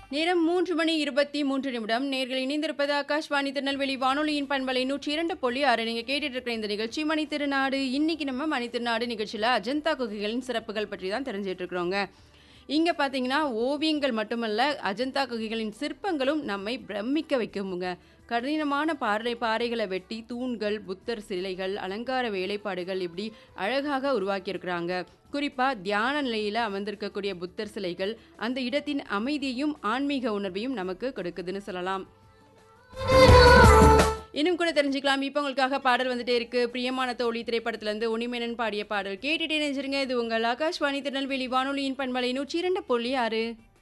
நேரம் மூன்று மணி இருபத்தி மூன்று நிமிடம் நேர்கள் இணைந்திருப்பது ஆகாஷ்வாணி திருநெல்வேலி வானொலியின் பண்பலை நூற்றி இரண்டு புள்ளி ஆறு நீங்க கேட்டுட்டு இருக்கிற இந்த நிகழ்ச்சி மணி திருநாடு இன்னைக்கு நம்ம மணி திருநாடு நிகழ்ச்சியில அஜந்தா குகைகளின் சிறப்புகள் பற்றி தான் தெரிஞ்சிட்டு இருக்கிறோங்க இங்க பாத்தீங்கன்னா ஓவியங்கள் மட்டுமல்ல அஜந்தா குகைகளின் சிற்பங்களும் நம்மை பிரமிக்க வைக்குமுங்க கடினமான பாறை பாறைகளை வெட்டி தூண்கள் புத்தர் சிலைகள் அலங்கார வேலைப்பாடுகள் இப்படி அழகாக உருவாக்கியிருக்கிறாங்க குறிப்பா தியான நிலையில அமர்ந்திருக்கக்கூடிய புத்தர் சிலைகள் அந்த இடத்தின் அமைதியையும் ஆன்மீக உணர்வையும் நமக்கு கொடுக்குதுன்னு சொல்லலாம் இன்னும் கூட தெரிஞ்சுக்கலாம் இப்போ உங்களுக்காக பாடல் வந்துட்டே இருக்கு பிரியமான தோழி திரைப்படத்துல இருந்து உனிமேனன் பாடிய பாடல் கேட்டுட்டே நினைச்சிருங்க இது உங்கள் ஆகாஷ்வாணி திருநெல்வேலி வானொலியின் பண்பலை நூற்றி இரண்டு புள்ளி ஆறு